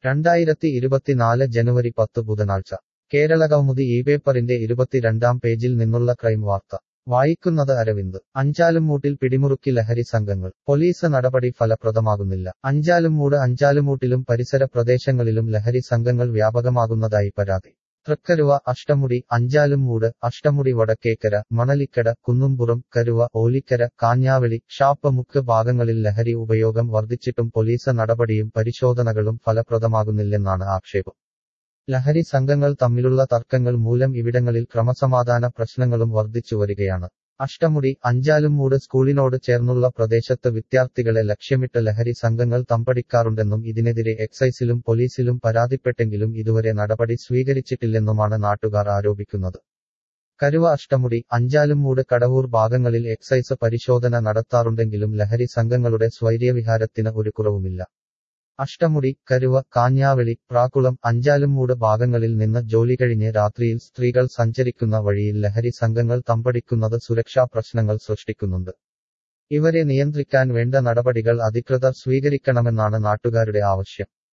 രണ്ടായിരത്തി ഇരുപത്തിനാല് ജനുവരി പത്ത് ബുധനാഴ്ച കേരളകൗമുദി ഈ പേപ്പറിന്റെ ഇരുപത്തിരണ്ടാം പേജിൽ നിന്നുള്ള ക്രൈം വാർത്ത വായിക്കുന്നത് അരവിന്ദ് അഞ്ചാലുംമൂട്ടിൽ പിടിമുറുക്കി ലഹരി സംഘങ്ങൾ പോലീസ് നടപടി ഫലപ്രദമാകുന്നില്ല അഞ്ചാലുംമൂട് അഞ്ചാലുമൂട്ടിലും പരിസര പ്രദേശങ്ങളിലും ലഹരി സംഘങ്ങൾ വ്യാപകമാകുന്നതായി പരാതി തൃക്കരുവ അഷ്ടമുടി അഞ്ചാലുംമൂട് അഷ്ടമുടി വടക്കേക്കര മണലിക്കട കുന്നുംപുറം കരുവ ഓലിക്കര കാഞ്ഞാവളി ഷാപ്പമുക്ക് ഭാഗങ്ങളിൽ ലഹരി ഉപയോഗം വർദ്ധിച്ചിട്ടും പോലീസ് നടപടിയും പരിശോധനകളും ഫലപ്രദമാകുന്നില്ലെന്നാണ് ആക്ഷേപം ലഹരി സംഘങ്ങൾ തമ്മിലുള്ള തർക്കങ്ങൾ മൂലം ഇവിടങ്ങളിൽ ക്രമസമാധാന പ്രശ്നങ്ങളും വർദ്ധിച്ചു വരികയാണ് അഷ്ടമുടി അഞ്ചാലുംമൂട് സ്കൂളിനോട് ചേർന്നുള്ള പ്രദേശത്ത് വിദ്യാർത്ഥികളെ ലക്ഷ്യമിട്ട് ലഹരി സംഘങ്ങൾ തമ്പടിക്കാറുണ്ടെന്നും ഇതിനെതിരെ എക്സൈസിലും പോലീസിലും പരാതിപ്പെട്ടെങ്കിലും ഇതുവരെ നടപടി സ്വീകരിച്ചിട്ടില്ലെന്നുമാണ് നാട്ടുകാർ ആരോപിക്കുന്നത് കരുവ അഷ്ടമുടി അഞ്ചാലുംമൂട് കടവൂർ ഭാഗങ്ങളിൽ എക്സൈസ് പരിശോധന നടത്താറുണ്ടെങ്കിലും ലഹരി സംഘങ്ങളുടെ സ്വൈര്യവിഹാരത്തിന് ഒരു കുറവുമില്ല അഷ്ടമുടി കരുവ കാഞ്ഞാവളി പ്രാക്കുളം അഞ്ചാലുംമൂട് ഭാഗങ്ങളിൽ നിന്ന് ജോലി കഴിഞ്ഞ് രാത്രിയിൽ സ്ത്രീകൾ സഞ്ചരിക്കുന്ന വഴിയിൽ ലഹരി സംഘങ്ങൾ തമ്പടിക്കുന്നത് സുരക്ഷാ പ്രശ്നങ്ങൾ സൃഷ്ടിക്കുന്നുണ്ട് ഇവരെ നിയന്ത്രിക്കാൻ വേണ്ട നടപടികൾ അധികൃതർ സ്വീകരിക്കണമെന്നാണ് നാട്ടുകാരുടെ ആവശ്യം